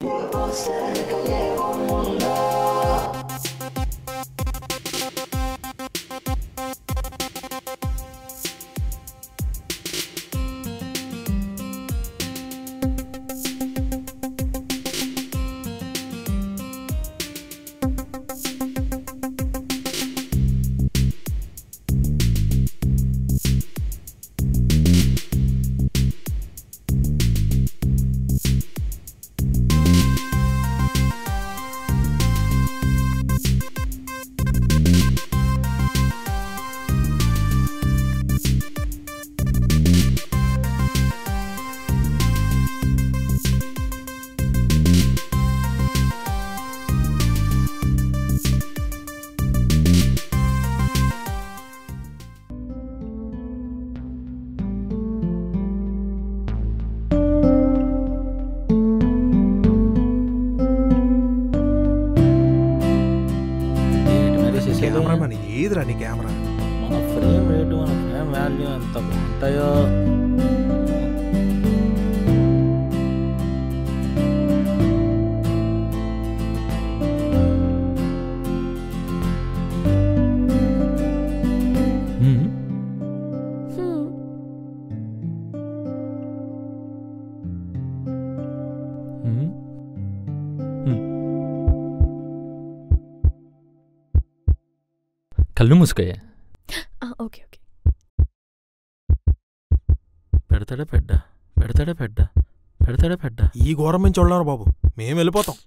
ఏంటి మరి చేసేది? కెమెరామెన్ ఏదిరా నీ కెమెరా మన ఫ్రేమ్ రేటు మన ఫ్రేమ్ వాల్యూ ఎంత ఉంటాయో హ్మ్. హ్మ్. హ్మ్. హ్మ్. కళ్ళు మూసుకోయే ఆ, ఓకే ఓకే పెడతాడా పెడ్డ పెడతాడా పెడ్డ పెడతాడా పెడ్డ ఈ ఘోరం నుంచి చూడలేరు బాబు మేము వెళ్ళిపోతాం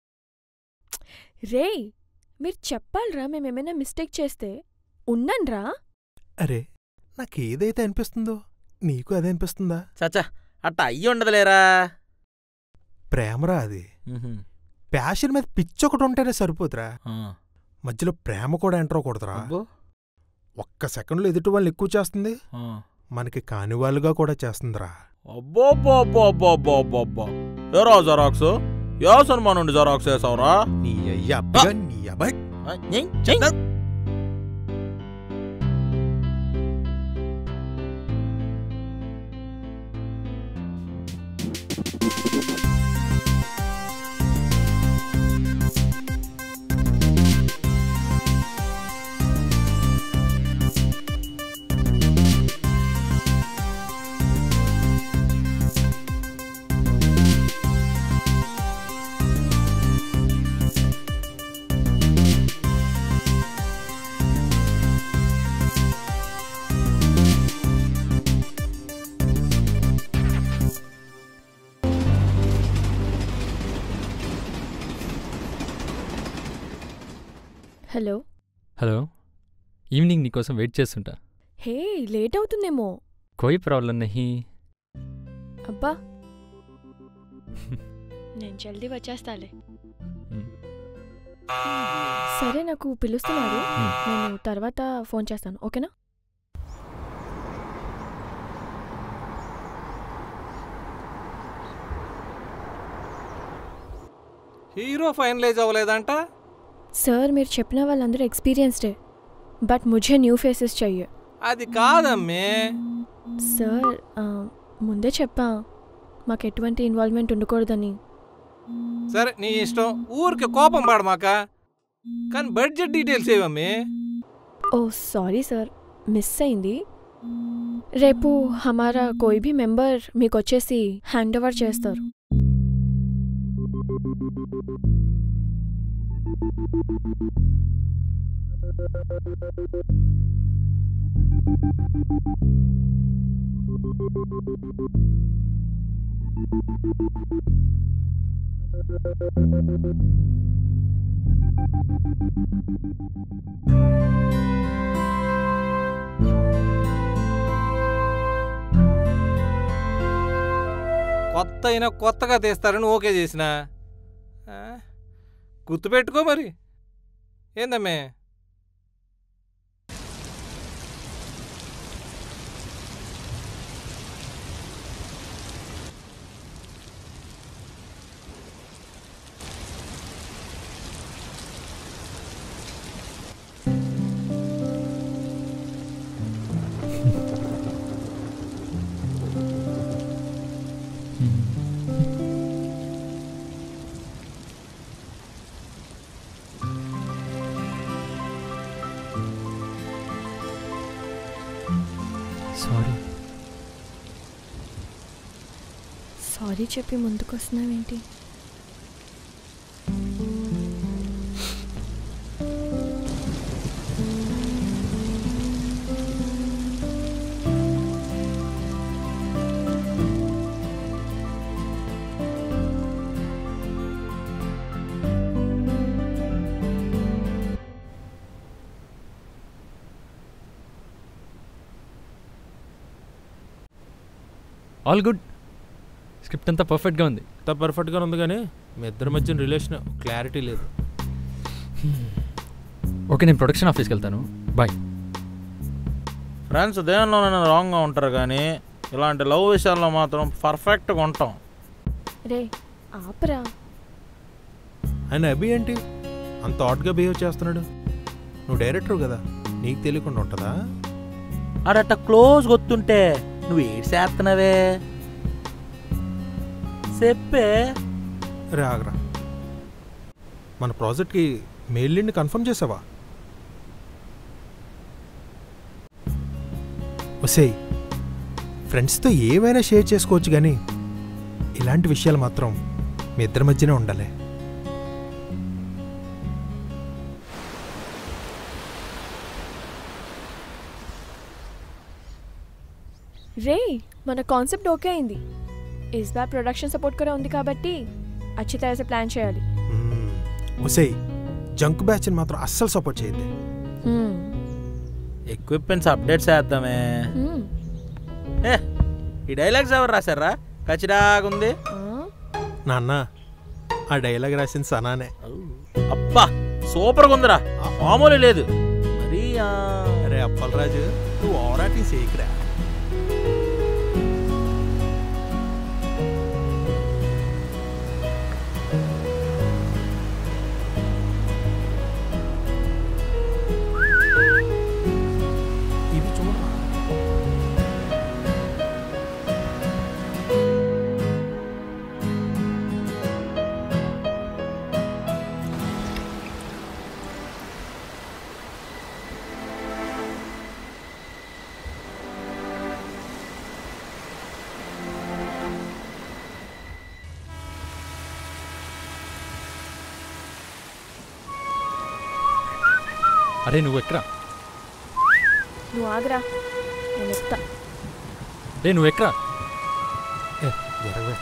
రేయ్ మీరు చెప్పాలిరా మేమేమైనా మిస్టేక్ చేస్తే ఉన్నాన్రా అరే నాకు ఏదైతే అనిపిస్తుందో నీకు అదే అనిపిస్తుందా చచ్చా అట్ట అయ్యి ఉండదులేరా ప్రేమరా అది మ్హూ. ప్యాషన్ మీద పిచ్చి ఒకటి ఉంటేనే సరిపోతురా ఆ. మధ్యలో ప్రేమ కూడా ఎంటర్ అవ్వకూడదురా అబ్బో ఒక్క సెకండ్లో ఎదుటి వాళ్ళని ఎక్కువ చేస్తుంది ఆ. మనకి కాని వాళ్ళుగా కూడా చేస్తుందిరా అబ్బో అబ్బో అబ్బో అబ్బో అబ్బో అబ్బో అబ్బో ఏరా జరాక్స్ ఏ సన్మా నుండి జరాక్స్ వేసావురా నీ అయ్య అబ్బగా నీ అబ్బాయి ఆ, ఏయ్, చెయ్. హలో హలో ఈవినింగ్ నీకోసం వెయిట్ చేస్తుంటా హే లేట్ అవుతుందేమో కోయి ప్రాబ్లం నహి అబ్బా నేను జల్దీ వచ్చేస్తాలే Hmm. సరే నాకు పిలుస్తున్నారు Hmm. నేను తర్వాత ఫోన్ చేస్తాను ఓకేనా హీరో ఫైనలైజ్ అవ్వలేదంట సార్ మీరు చెప్పిన వాళ్ళందరూ ఎక్స్పీరియన్స్డే బట్ ముझे న్యూ ఫేసెస్ చెయ్యే అది కాదమ్మే సార్ ఆ, ముందే చెప్పా మాకు ఎటువంటి ఇన్వాల్వ్మెంట్ ఉండకూడదని సరే నీ ఇష్టం ఊరికి కోపం పడమాక కానీ బడ్జెట్ డీటెయిల్స్ ఏవమ్మే ఓ సారీ సార్ మిస్ అయింది రేపు హమారా కోయి భీ మెంబర్ మీకు వచ్చేసి హ్యాండ్ ఓవర్ చేస్తారు కొత్త అయినా కొత్తగా తీస్తారని ఓకే చేసిన గుర్తుపెట్టుకో మరి ఏందమ్మే సారీ సారీ చెప్పి ముందుకు వస్తున్నావేంటి ఆల్ గుడ్ స్క్రిప్ట్ అంతా పర్ఫెక్ట్గా ఉంది అంత పర్ఫెక్ట్గా ఉంది కానీ మీ ఇద్దరి మధ్య రిలేషన్ క్లారిటీ లేదు ఓకే నేను ప్రొడక్షన్ ఆఫీస్కి వెళ్తాను బాయ్ ఫ్రెండ్స్ దేనిలోనైనా రాంగ్గా ఉంటారు కానీ ఇలాంటి లవ్ విషయాల్లో మాత్రం పర్ఫెక్ట్గా ఉంటాం రే ఆపరా ఆయన అభి ఏంటి అంత ఆడ్గా బిహేవ్ చేస్తున్నాడు నువ్వు డైరెక్టర్ కదా నీకు తెలియకుండా ఉంటుందా అడట క్లోజ్ గుర్తుంటే నువ్వు ఏడు చేస్తున్నావే చెప్పే రే ఆగరా మన ప్రాజెక్ట్కి మెయిల్ని కన్ఫర్మ్ చేసావా ఒసేయ్ ఫ్రెండ్స్తో ఏమైనా షేర్ చేసుకోవచ్చు కానీ ఇలాంటి విషయాలు మాత్రం మీ ఇద్దరి మధ్యనే ఉండాలి రే మన కాన్సెప్ట్ ఓకే అయింది ఇస్ బార్ ప్రొడక్షన్ సపోర్ట్ కూడా ఉంది కాబట్టి అచ్చి తయారు ప్లాన్ చేయాలి మ్మ్. ఒసేయ్ జంక్ బ్యాచ్ని మాత్రం అస్సలు సపోర్ట్ చేయద్దు హ్మ్. ఎక్విప్మెంట్స్ అప్డేట్ చేద్దామే హ్మ్. ఏ ఈ డైలాగ్స్ ఎవరు రాశారా ఖచ్చితంగా ఆ? నాన్న ఆ డైలాగ్ రాసిన సనానే అబ్బా సూపర్గా ఉందిరా మామూలు లేదు మరీ ఆ, అరే అప్పలరాజు నువ్వు ఓవరాటింగ్ చేయకురా ఇది చూడరా అరే నువ్వు ఎక్కరా నువ్వు ఆగరా నేను ఎక్కుతా రే నువ్వు ఎక్కరా ఏ, జరగవే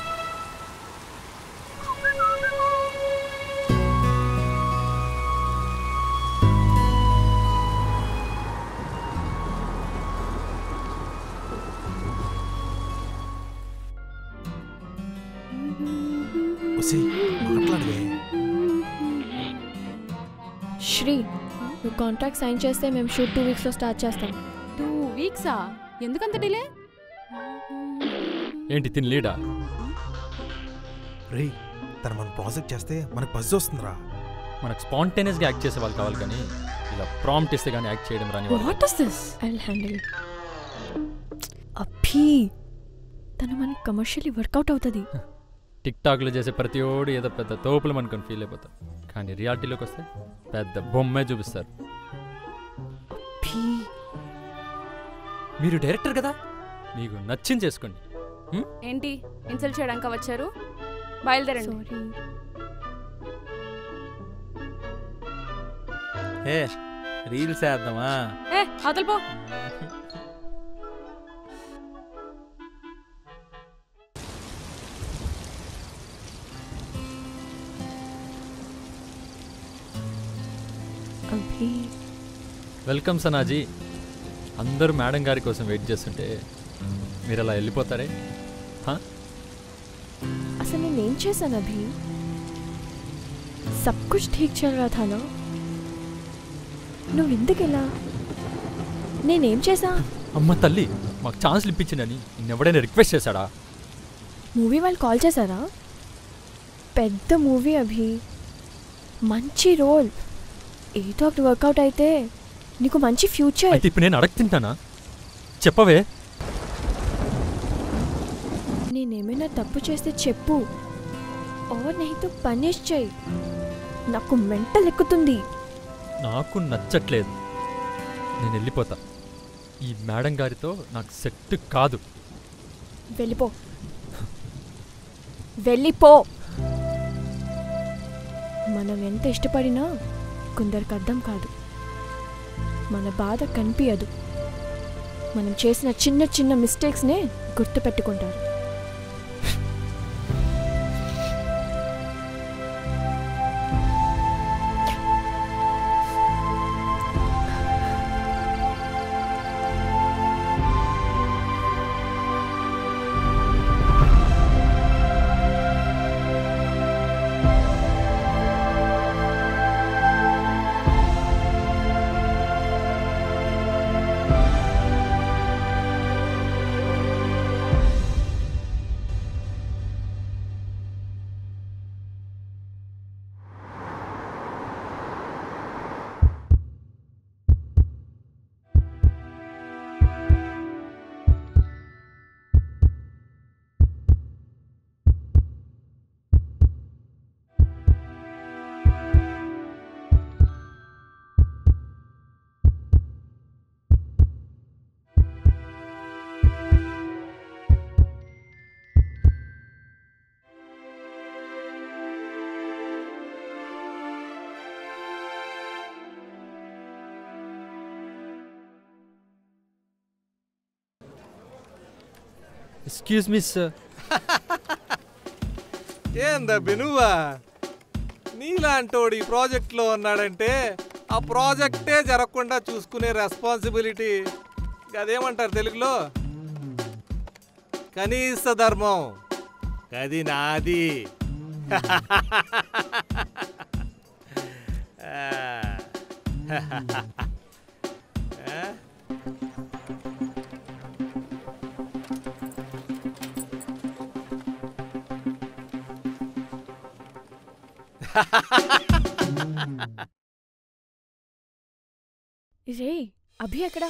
ఒసేయ్, మాట్లాడవే శ్రీ నువ్వు కాంట్రాక్ట్ సైన్ చేస్తే మేము షూట్ టూ వీక్స్లో స్టార్ట్ చేస్తాం టూ వీక్సా ఎందుకంత డిలే ఏంటి తిని లీడా రేయ్ తను మన ప్రాజెక్ట్ చేస్తే మనకు బజ్ వస్తుందిరా మనకు స్పాంటేనియస్గా యాక్ట్ చేసే వాళ్ళు కావాలి కానీ ఇలా ప్రాంప్ట్ ఇస్తే కానీ యాక్ట్ చేయడం రాని వాళ్ళు what is this I will handle అభి తను మనకి కమర్షియల్లీ వర్కౌట్ అవుతుంది టిక్ టాక్లో చేసే ప్రతి ఓడు ఏదో పెద్ద తోపులు మనకొని ఫీల్ అయిపోతారు కానీ రియాలిటీలోకి వస్తే పెద్ద బొమ్మే చూపిస్తారు అభి మీరు డైరెక్టర్ కదా మీకు నచ్చింది చేసుకోండి ఏంటి ఇన్సల్ట్ చేయడానికి వచ్చారు బయలుదేరండి సారీ ఏ రీల్స్ వేద్దామా ఏ అదలిపో అభి వెల్కమ్ సనాజీ అందరూ మేడం గారి కోసం వెయిట్ చేస్తుంటే మీరు అలా వెళ్ళిపోతారే హా? అసలు నేనేం చేశాను అభి సబ్ కుచ్ ఠీక్ చల్ రా థా నా నువ్వు ఎందుకు ఇలా నేనేం చేశా అమ్మ తల్లి మాకు ఛాన్స్లు ఇప్పించిందని నిన్నెవడైనా రిక్వెస్ట్ చేశాడా మూవీ వాళ్ళు కాల్ చేశారా పెద్ద మూవీ అభి మంచి రోల్ ఏదో ఒకటి వర్కౌట్ అయితే నీకు మంచి ఫ్యూచర్ అయితే ఇప్పుడు నేను అడగతింటానా చెప్పవే నేనేమైనా తప్పు చేస్తే చెప్పు ఓర్ నహితో పనిష్ చేయి నాకు మెంటల్ ఎక్కుతుంది నాకు నచ్చట్లేదు నేను వెళ్ళిపోతా ఈ మేడం గారితో నాకు సెట్ కాదు వెళ్ళిపో వెళ్ళిపో మనం ఎంత ఇష్టపడినా కొందరికి అర్థం కాదు మన బాధ కనిపించదు మనం చేసిన చిన్న చిన్న మిస్టేక్స్నే గుర్తుపెట్టుకుంటారు ఎక్స్క్యూజ్ మీ సార్ ఏందబ్బి నువ్వా నీలాంటోడు ఈ ప్రాజెక్ట్లో ఉన్నాడంటే ఆ ప్రాజెక్టే జరగకుండా చూసుకునే రెస్పాన్సిబిలిటీ అదేమంటారు తెలుగులో కనీస ధర్మం అది నాది ఆ? రే అభి ఎక్కడ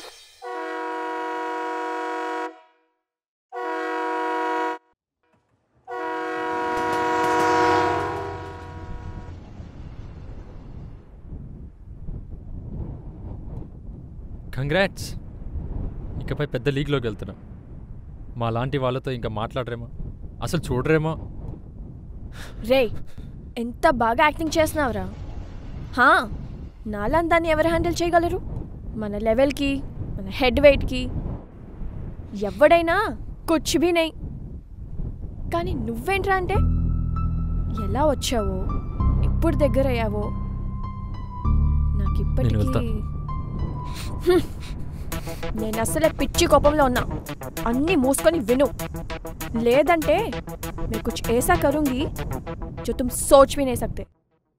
కంగ్రాట్స్ ఇకపై పెద్ద లీగ్లోకి వెళ్తున్నాం మా లాంటి వాళ్ళతో ఇంకా మాట్లాడరేమో అసలు చూడరేమో రే ఎంత బాగా యాక్టింగ్ చేస్తున్నావురా హా నాలాన్ దాన్ని ఎవరు హ్యాండిల్ చేయగలరు మన లెవెల్కి మన హెడ్ వెయిట్కి ఎవడైనా కుచ్ భీ నై కానీ నువ్వేంట్రా అంటే ఎలా వచ్చావో ఎప్పుడు దగ్గర అయ్యావో నాకు ఇప్పటికీ వెళ్తా. హ్మ్. నేను అసలే పిచ్చి కోపంలో ఉన్నా అన్నీ మూసుకొని విను లేదంటే मैं कुछ ऐसा करूंगी जो तुम सोच भी नहीं सकते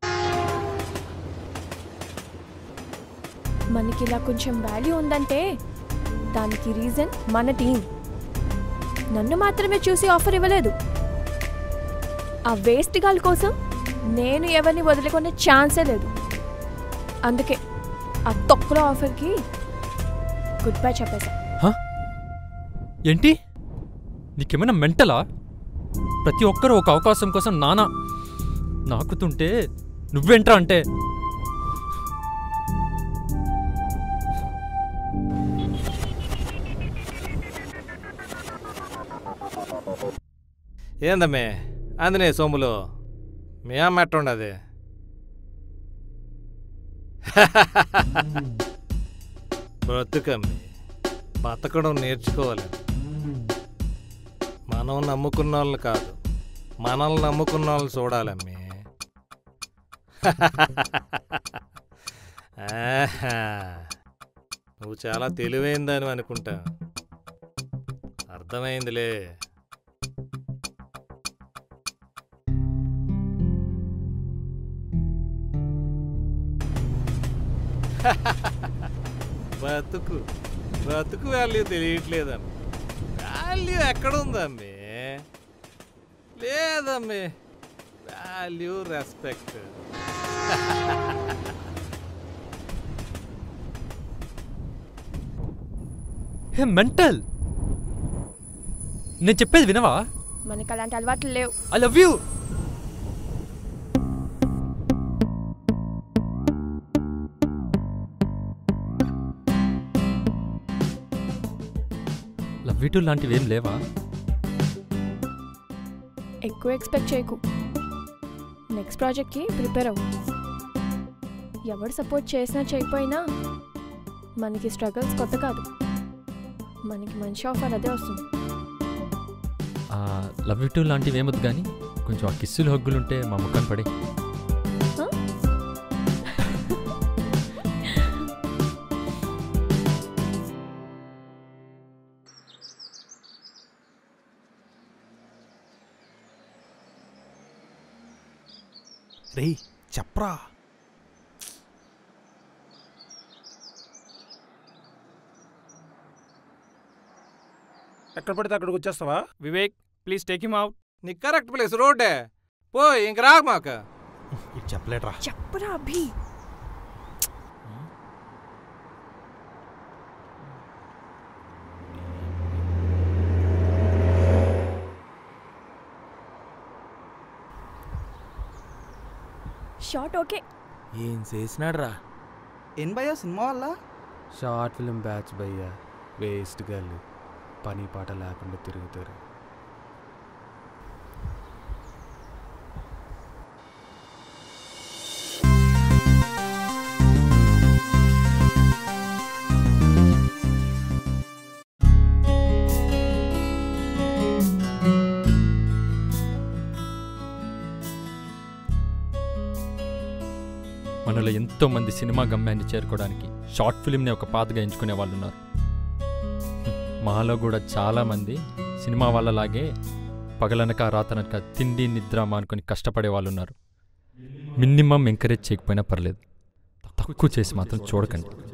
మనకి ఇలా కొంచెం వాల్యూ ఉందంటే దానికి రీజన్ మన టీం నన్ను మాత్రమే చూసి ఆఫర్ ఇవ్వలేదు ఆ వేస్ట్ గాల్ కోసం నేను ఎవరిని వదులుకునే ఛాన్సే లేదు అందుకే ఆ తొక్కలో ఆఫర్కి గుడ్ బై చెప్పేశా ఏంటి నీకేమైనా మెంటలా ప్రతి ఒక్కరూ ఒక అవకాశం కోసం నానా నాకుతుంటే నువ్వేంట్రా అంటే ఏందమ్మే అందునే సోములు మీ అమ్మ ఎట్టుండది బ్రతుకమ్మి బతకడం నేర్చుకోవాలి మనం నమ్ముకున్న వాళ్ళు కాదు మనల్ని నమ్ముకున్న వాళ్ళు చూడాలమ్మి ఆహా. నువ్వు చాలా తెలివైందని అనుకుంటా అర్థమైందిలే బతుకు బతుకు వాల్యూ తెలియట్లేదమ్మి వాల్యూ ఎక్కడుందమ్మి లేదమ్మి వాల్యూ రెస్పెక్ట్ హే మెంటల్ నేను చెప్పేది వినవా మనకి అలాంటి అలవాట్లు లేవు I love you love you too లాంటివి ఏం లేవా ఎక్కువ ఎక్స్పెక్ట్ చేయకు నెక్స్ట్ ప్రాజెక్ట్కి ప్రిపేర్ అవ్వు ఎవరు సపోర్ట్ చేసినా చేయకపోయినా మనకి స్ట్రగల్స్ కొత్త కాదు మనకి మంచి ఆఫర్ అదే వస్తుంది లవ్ యూ టూ లాంటివి ఏమొద్దు కానీ కొంచెం ఆ కిస్సులు హగ్గులుంటే మా ముఖం పడి రేయ్ చెప్పరా ఎక్కడ పడితే అక్కడికి వచ్చేస్తావా Vivek please take him out నీ కరెక్ట్ ప్లేస్ రోడ్డే పో ఇంక రాకు మాక ఇది చెప్పలేట్రా చెప్పరా అభి షార్ట్ ఓకే ఏం చేసినాడు రా ఏం భయ్యా సినిమా వల్ల షార్ట్ ఫిలిం బ్యాచ్ భయ్యా వేస్ట్ గర్ల్ పని పాట లేకుండా తిరుగుతారు మనలో ఎంతో మంది సినిమా గమ్యాన్ని చేరుకోవడానికి షార్ట్ ఫిల్మ్ని ఒక పాతగా ఎంచుకునే వాళ్ళు ఉన్నారు హ్మ్. మాలో కూడా చాలామంది సినిమా వాళ్ళలాగే పగలనక రాతనక తిండి నిద్ర మానుకొని కష్టపడే వాళ్ళు ఉన్నారు మినిమం ఎంకరేజ్ చేయకపోయినా పర్లేదు తక్కువ చేసి మాత్రం చూడకండి